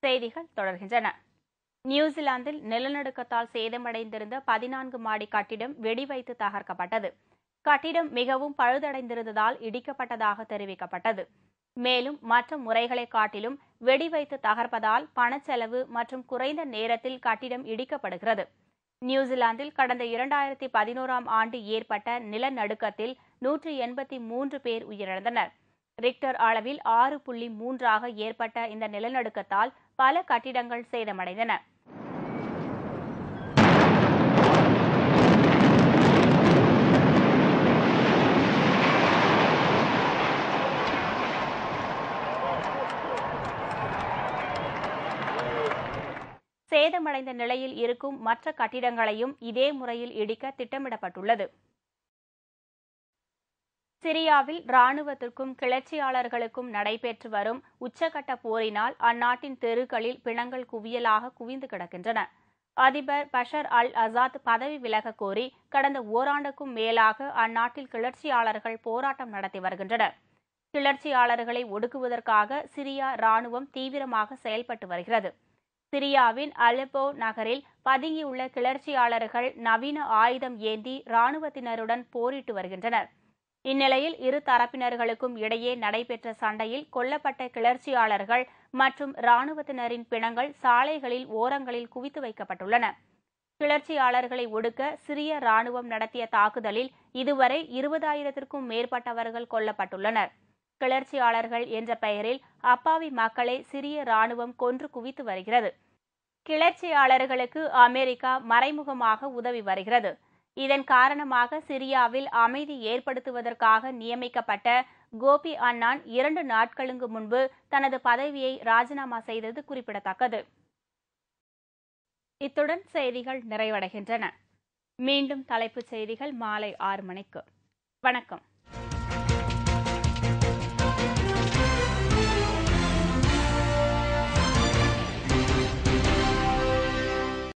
செய்திகள் தொடர்கின்றன நியூசிலாந்தில் நிலநடுக்கத்தால் சேதமடைந்திருந்த பதினான்கு மாடி கட்டிடம் வெடிவைத்து தகர்க்கப்பட்டது கட்டிடம் மிகவும் பழுதடைந்திருந்ததால் இடிக்கப்பட்டதாக தெரிவிக்கப்பட்டது மேலும் மற்ற முறைகளை காட்டிலும் வெடிவைத்து தகர்ப்பதால் பணச்செலவு மற்றும் குறைந்த நேரத்தில் கட்டிடம் இடிக்கப்படுகிறது நியூசிலாந்தில் கடந்த இரண்டாயிரத்தி பதினோராம் ஆண்டு ஏற்பட்ட நிலநடுக்கத்தில் நூற்றி எண்பத்தி மூன்று பேர் உயிரிழந்தனர் ரிக்டர் அளவில் ஆறு புள்ளி மூன்றாக ஏற்பட்ட இந்த நிலநடுக்கத்தால் பல கட்டிடங்கள் சேதமடைந்தன சேதமடைந்த நிலையில் இருக்கும் மற்ற கட்டிடங்களையும் இதே முறையில் இடிக்க திட்டமிடப்பட்டுள்ளது சிரியாவில் ராணுவத்திற்கும் கிளர்ச்சியாளர்களுக்கும் நடைபெற்று வரும் உச்சகட்ட போரினால் அந்நாட்டின் தெருக்களில் பிணங்கள் குவியலாக குவிந்து கிடக்கின்றன அதிபர் பஷர் அல் அசாத் பதவி விலக கோரி கடந்த ஓராண்டுக்கும் மேலாக அந்நாட்டில் கிளர்ச்சியாளர்கள் போராட்டம் நடத்தி வருகின்றனர் கிளர்ச்சியாளர்களை ஒடுக்குவதற்காக சிரியா ராணுவம் தீவிரமாக செயல்பட்டு வருகிறது சிரியாவின் அலெப்போ நகரில் பதுங்கியுள்ள கிளர்ச்சியாளர்கள் நவீன ஆயுதம் ஏந்தி ராணுவத்தினருடன் போரிட்டு வருகின்றனர் இந்நிலையில் இரு தரப்பினர்களுக்கும் இடையே நடைபெற்ற சண்டையில் கொல்லப்பட்ட கிளர்ச்சியாளர்கள் மற்றும் ராணுவத்தினரின் பிணங்கள் சாலைகளில் ஓரங்களில் குவித்து வைக்கப்பட்டுள்ளன கிளர்ச்சியாளர்களை ஒடுக்க சிரிய ராணுவம் நடத்திய தாக்குதலில் இதுவரை இருபதாயிரத்திற்கும் மேற்பட்டவர்கள் கொல்லப்பட்டுள்ளனர் கிளர்ச்சியாளர்கள் என்ற பெயரில் அப்பாவி மக்களை சிரிய ராணுவம் கொன்று குவித்து வருகிறது கிளர்ச்சியாளர்களுக்கு அமெரிக்கா மறைமுகமாக உதவி வருகிறது இதன் காரணமாக சிரியாவில் அமைதி ஏற்படுத்துவதற்காக நியமிக்கப்பட்ட கோபி அன்னான் இரண்டு நாட்களுக்கு முன்பு தனது பதவியை ராஜினாமா செய்தது குறிப்பிடத்தக்கது இத்துடன் செய்திகள் நிறைவடைகின்றன மீண்டும் தலைப்புச் செய்திகள் மாலை ஆறு மணிக்கு வணக்கம்